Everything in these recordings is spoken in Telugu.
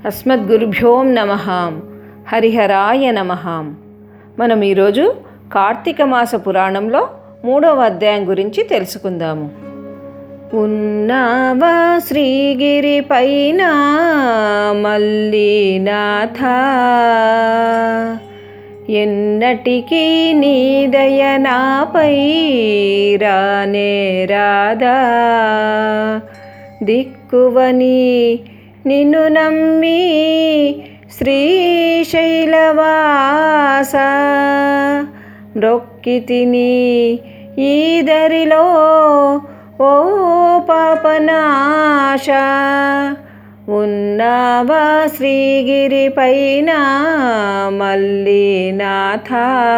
అస్మద్గురుభ్యోం నమ హరిహరాయ నమ మనం ఈరోజు కార్తీక మాస పురాణంలో మూడవ అధ్యాయం గురించి తెలుసుకుందాము ఉన్నావా శ్రీగిరి పైన మల్లీనాథ ఎన్నటికీ నీ దయ నాపై రానే రాదా దిక్కువని నిన్ను నమ్మి శ్రీశైలవాస మ్రొక్కితిని ఈ దరిలో ఓ పాపనాశ ఉన్నావా శ్రీగిరి పైన మల్లీనాథ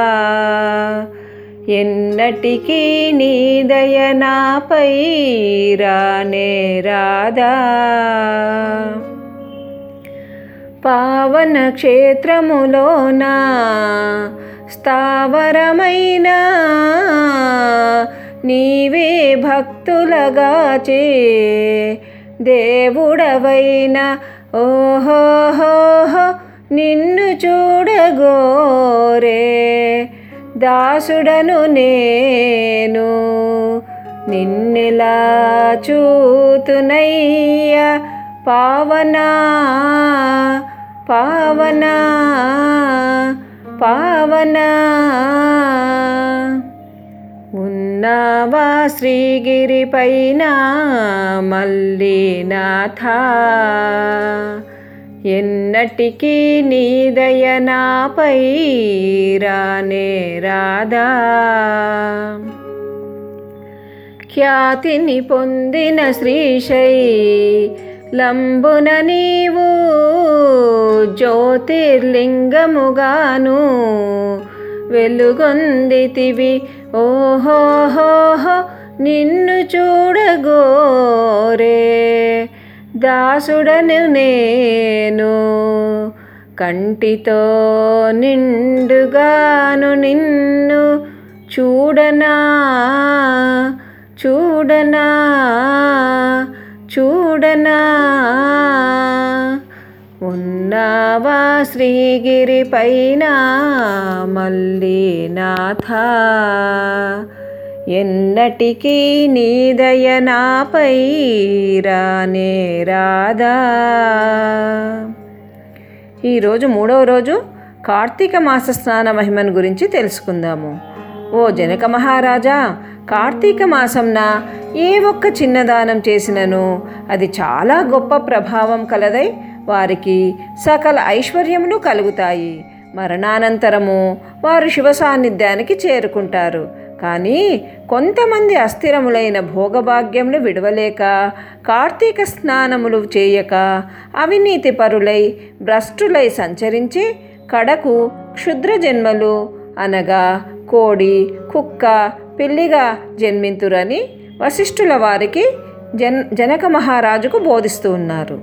ఎన్నటికీ నీ దయ నాపై రానే రాదా పావన క్షేత్రములోన స్థావరమైన నీవే భక్తులగాచే దేవుడవైన ఓహోహోహో నిన్ను చూడగోరే దాసుడను నేను నిన్నెలా చూతునయ్యా పావనా పావనా పావనా ఉన్నావా శ్రీగిరి పైన మల్లీనాథ ఎన్నటికీ నీ దయ నాపై రానే రాదా ఖ్యాతిని పొందిన శ్రీశై లంబున నీవు జ్యోతిర్లింగముగాను వెలుగొందితివి ఓహోహోహో నిన్ను చూడగోరే దాసుడను నేను కంటితో నిండుగాను నిన్ను చూడనా చూడనా చూడనా ఉన్నావా శ్రీగిరి పైన మల్లీనాథ ఎన్నటికీ నీ దయ నాపై రానే రాదా ఈరోజు మూడవ రోజు కార్తీక మాస స్నాన మహిమను గురించి తెలుసుకుందాము ఓ జనక మహారాజా కార్తీక మాసంన ఏ ఒక్క చిన్నదానం చేసినను అది చాలా గొప్ప ప్రభావం కలదై వారికి సకల ఐశ్వర్యములు కలుగుతాయి మరణానంతరము వారు శివ సాన్నిధ్యానికి చేరుకుంటారు కానీ కొంతమంది అస్థిరములైన భోగభాగ్యములు విడవలేక కార్తీక స్నానములు చేయక అవినీతి పరులై భ్రష్టులై సంచరించి కడకు క్షుద్ర జన్మలు అనగా కోడి కుక్క పిల్లిగా జన్మింతురని వశిష్ఠుల వారికి జన్ జనక మహారాజుకు బోధిస్తూ ఉన్నారు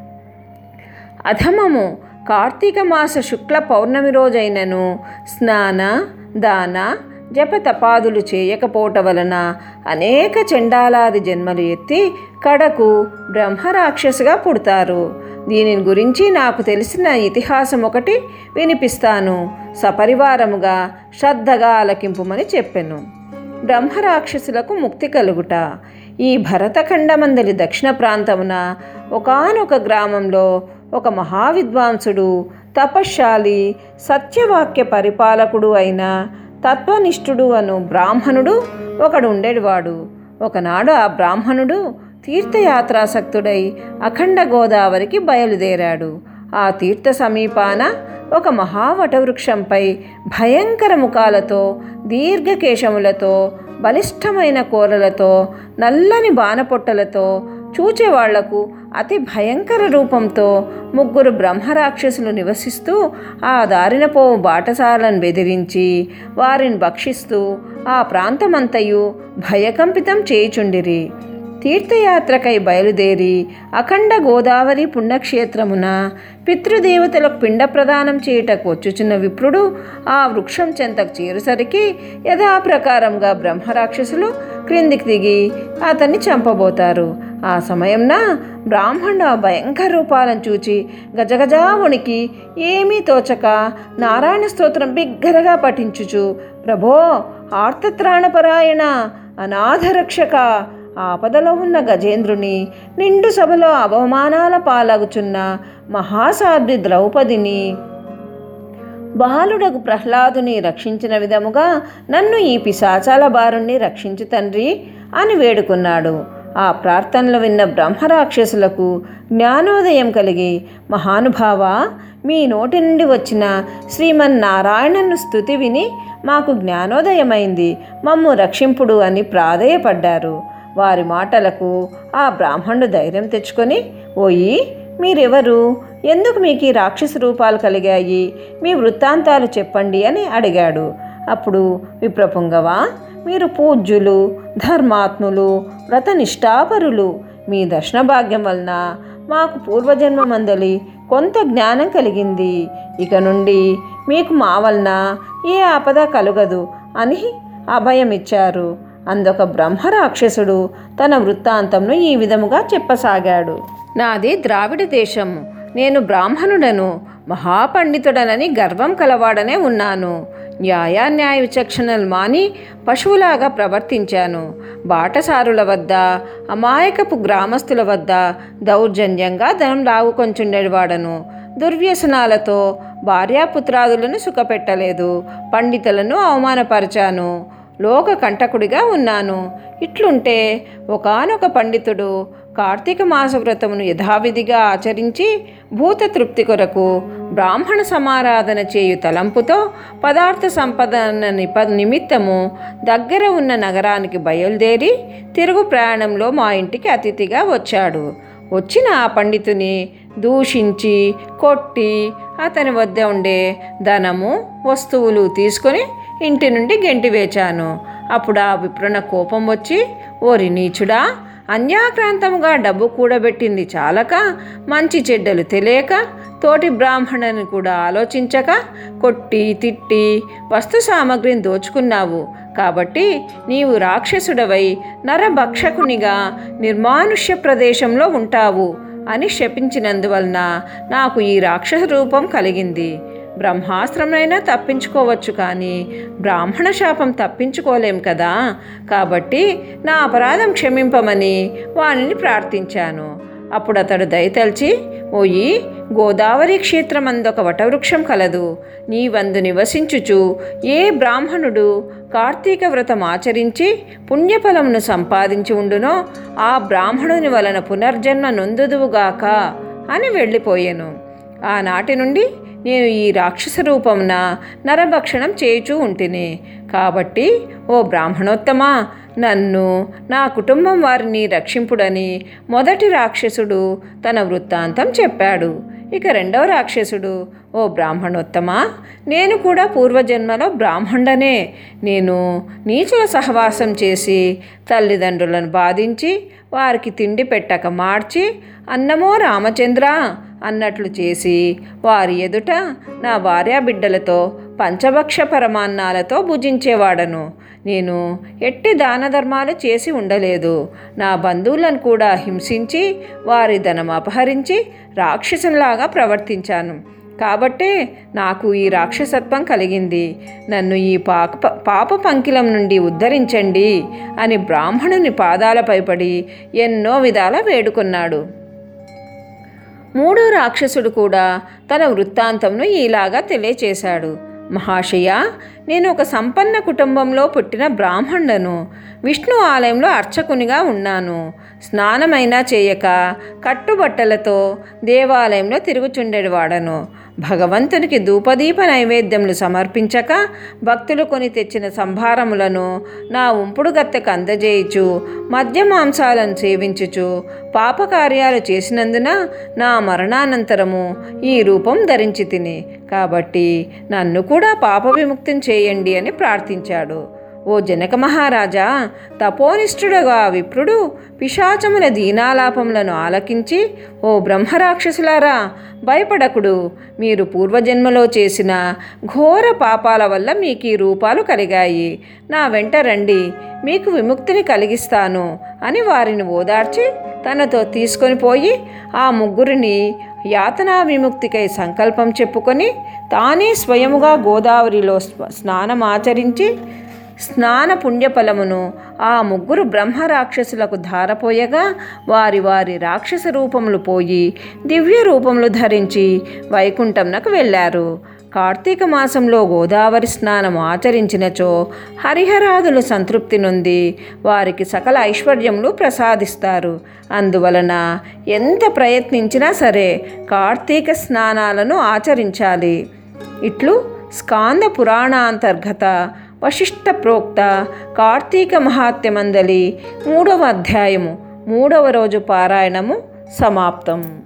అధమము కార్తీక మాస శుక్ల పౌర్ణమి రోజైనను స్నాన దాన జప తపాదులు చేయకపోవట వలన అనేక చండాలాది జన్మలు ఎత్తి కడకు బ్రహ్మరాక్షసుగా పుడతారు దీనిని గురించి నాకు తెలిసిన ఇతిహాసం ఒకటి వినిపిస్తాను సపరివారముగా శ్రద్ధగా ఆలకింపుమని చెప్పెను బ్రహ్మరాక్షసులకు ముక్తి కలుగుట ఈ భరతఖండమందలి దక్షిణ ప్రాంతమున ఒకనొక గ్రామంలో ఒక మహావిద్వాంసుడు తపశ్శాలి సత్యవాక్య పరిపాలకుడు అయిన తత్వనిష్ఠుడు అను బ్రాహ్మణుడు ఒకడు ఉండేవాడు ఒకనాడు ఆ బ్రాహ్మణుడు తీర్థయాత్రాసక్తుడై అఖండ గోదావరికి బయలుదేరాడు ఆ తీర్థ సమీపాన ఒక మహావటవృక్షంపై భయంకర ముఖాలతో దీర్ఘకేశములతో బలిష్టమైన కూరలతో నల్లని బాణపొట్టలతో చూచేవాళ్లకు అతి భయంకర రూపంతో ముగ్గురు బ్రహ్మరాక్షసులు నివసిస్తూ ఆ దారిన పోవు బాటసాలను బెదిరించి వారిని భక్షిస్తూ ఆ ప్రాంతమంతయు భయకంపితం చేయుచుండిరి తీర్థయాత్రకై బయలుదేరి అఖండ గోదావరి పుణ్యక్షేత్రమున పితృదేవతలకు పిండ ప్రదానం చేయుటకు వచ్చుచున్న విప్రుడు ఆ వృక్షం చెంతకు చేరుసరికి యథాప్రకారంగా బ్రహ్మరాక్షసులు క్రిందికి దిగి అతన్ని చంపబోతారు ఆ సమయంన బ్రాహ్మణుడు ఆ భయంకర రూపాలను చూచి గజగజా వణికి ఏమీ తోచక నారాయణ స్తోత్రం బిగ్గరగా పఠించుచు ప్రభో ఆర్తత్రాణపరాయణ అనాథరక్షక ఆపదలో ఉన్న గజేంద్రుని నిండు సభలో అవమానాల పాలగుచున్న మహాసాధ్వి ద్రౌపదిని బాలుడకు ప్రహ్లాదుని రక్షించిన విధముగా నన్ను ఈ పిశాచాల బారుణ్ణి రక్షించు తండ్రి అని వేడుకున్నాడు ఆ ప్రార్థనలు విన్న బ్రహ్మరాక్షసులకు జ్ఞానోదయం కలిగి మహానుభావ మీ నోటి నుండి వచ్చిన శ్రీమన్నారాయణను స్థుతి విని మాకు జ్ఞానోదయమైంది మమ్ము రక్షింపుడు అని ప్రాధేయపడ్డారు వారి మాటలకు ఆ బ్రాహ్మణుడు ధైర్యం తెచ్చుకొని ఓయి మీరెవరు ఎందుకు మీకు ఈ రాక్షస రూపాలు కలిగాయి మీ వృత్తాంతాలు చెప్పండి అని అడిగాడు అప్పుడు విప్రపుంగవ మీరు పూజ్యులు ధర్మాత్ములు వ్రతనిష్ఠాపరులు మీ దర్శన భాగ్యం వలన మాకు పూర్వజన్మ మందలి కొంత జ్ఞానం కలిగింది ఇక నుండి మీకు మా వలన ఏ ఆపద కలుగదు అని అభయం ఇచ్చారు అందొక బ్రహ్మరాక్షసుడు తన వృత్తాంతంను ఈ విధముగా చెప్పసాగాడు నాది ద్రావిడ దేశము నేను బ్రాహ్మణుడను మహాపండితుడనని గర్వం కలవాడనే ఉన్నాను న్యాయాన్యాయ విచక్షణలు మాని పశువులాగా ప్రవర్తించాను బాటసారుల వద్ద అమాయకపు గ్రామస్తుల వద్ద దౌర్జన్యంగా ధనం లాగుకొంచుండేవాడను దుర్వ్యసనాలతో భార్యాపుత్రాదులను సుఖపెట్టలేదు పండితులను అవమానపరిచాను లోక కంటకుడిగా ఉన్నాను ఇట్లుంటే ఒకానొక పండితుడు కార్తీక మాస వ్రతమును యథావిధిగా ఆచరించి భూత తృప్తి కొరకు బ్రాహ్మణ సమారాధన చేయు తలంపుతో పదార్థ సంపదన నిప నిమిత్తము దగ్గర ఉన్న నగరానికి బయలుదేరి తిరుగు ప్రయాణంలో మా ఇంటికి అతిథిగా వచ్చాడు వచ్చిన ఆ పండితుని దూషించి కొట్టి అతని వద్ద ఉండే ధనము వస్తువులు తీసుకొని ఇంటి నుండి గెంటి వేచాను అప్పుడు ఆ విప్రున కోపం వచ్చి ఓరి నీచుడా అన్యాక్రాంతముగా డబ్బు కూడబెట్టింది చాలక మంచి చెడ్డలు తెలియక తోటి బ్రాహ్మణుని కూడా ఆలోచించక కొట్టి తిట్టి వస్తు సామగ్రిని దోచుకున్నావు కాబట్టి నీవు రాక్షసుడవై నరభక్షకునిగా నిర్మానుష్య ప్రదేశంలో ఉంటావు అని శపించినందువలన నాకు ఈ రాక్షస రూపం కలిగింది బ్రహ్మాస్త్రమైనా తప్పించుకోవచ్చు కానీ బ్రాహ్మణ శాపం తప్పించుకోలేం కదా కాబట్టి నా అపరాధం క్షమింపమని వానిని ప్రార్థించాను అప్పుడు అతడు దయతల్చి ఓయి గోదావరి క్షేత్రమందొక వటవృక్షం కలదు నీవందు నివసించుచు ఏ బ్రాహ్మణుడు కార్తీక వ్రతం ఆచరించి పుణ్యఫలమును సంపాదించి ఉండునో ఆ బ్రాహ్మణుని వలన పునర్జన్మ నొందుదువుగాక అని వెళ్ళిపోయాను ఆనాటి నుండి నేను ఈ రాక్షస రూపమున నరభక్షణం చేయుచూ ఉంటిని కాబట్టి ఓ బ్రాహ్మణోత్తమా నన్ను నా కుటుంబం వారిని రక్షింపుడని మొదటి రాక్షసుడు తన వృత్తాంతం చెప్పాడు ఇక రెండవ రాక్షసుడు ఓ బ్రాహ్మణోత్తమా నేను కూడా పూర్వజన్మలో బ్రాహ్మణుడనే నేను నీచుల సహవాసం చేసి తల్లిదండ్రులను బాధించి వారికి తిండి పెట్టక మార్చి అన్నమో రామచంద్ర అన్నట్లు చేసి వారి ఎదుట నా భార్యా బిడ్డలతో పంచభక్ష పరమాన్నాలతో భుజించేవాడను నేను ఎట్టి దాన ధర్మాలు చేసి ఉండలేదు నా బంధువులను కూడా హింసించి వారి ధనం అపహరించి రాక్షసులాగా ప్రవర్తించాను కాబట్టే నాకు ఈ రాక్షసత్వం కలిగింది నన్ను ఈ పాప పాప పంకిలం నుండి ఉద్ధరించండి అని బ్రాహ్మణుని పాదాలపై పడి ఎన్నో విధాల వేడుకున్నాడు మూడో రాక్షసుడు కూడా తన వృత్తాంతంను ఇలాగా తెలియచేశాడు మహాశయ నేను ఒక సంపన్న కుటుంబంలో పుట్టిన బ్రాహ్మణుడను విష్ణు ఆలయంలో అర్చకునిగా ఉన్నాను స్నానమైనా చేయక కట్టుబట్టలతో దేవాలయంలో తిరుగుచుండేవాడను భగవంతునికి ధూపదీప నైవేద్యములు సమర్పించక భక్తులు కొని తెచ్చిన సంభారములను నా ఉంపుడు గత్తెకు అందజేయుచు మద్య మాంసాలను సేవించుచు పాపకార్యాలు చేసినందున నా మరణానంతరము ఈ రూపం ధరించి తిని కాబట్టి నన్ను కూడా పాప విముక్తిని చేయండి అని ప్రార్థించాడు ఓ జనక మహారాజా తపోనిష్ఠుడుగా విప్రుడు పిశాచముల దీనాలాపములను ఆలకించి ఓ బ్రహ్మరాక్షసులారా భయపడకుడు మీరు పూర్వజన్మలో చేసిన ఘోర పాపాల వల్ల మీకు ఈ రూపాలు కలిగాయి నా వెంట రండి మీకు విముక్తిని కలిగిస్తాను అని వారిని ఓదార్చి తనతో తీసుకొని పోయి ఆ ముగ్గురిని యాతనా విముక్తికై సంకల్పం చెప్పుకొని తానే స్వయముగా గోదావరిలో స్వ- స్నానమాచరించి స్నాన పుణ్యఫలమును ఆ ముగ్గురు బ్రహ్మ రాక్షసులకు ధారపోయగా వారి వారి రాక్షస రూపములు పోయి దివ్య రూపములు ధరించి వైకుంఠంనకు వెళ్ళారు కార్తీక మాసంలో గోదావరి స్నానం ఆచరించినచో హరిహరాదులు సంతృప్తి నొంది వారికి సకల ఐశ్వర్యములు ప్రసాదిస్తారు అందువలన ఎంత ప్రయత్నించినా సరే కార్తీక స్నానాలను ఆచరించాలి ఇట్లు స్కాంద పురాణాంతర్గత వశిష్ఠ ప్రోక్త కార్తీక మహాత్మ్యమందలి మూడవ అధ్యాయము మూడవ రోజు పారాయణము సమాప్తం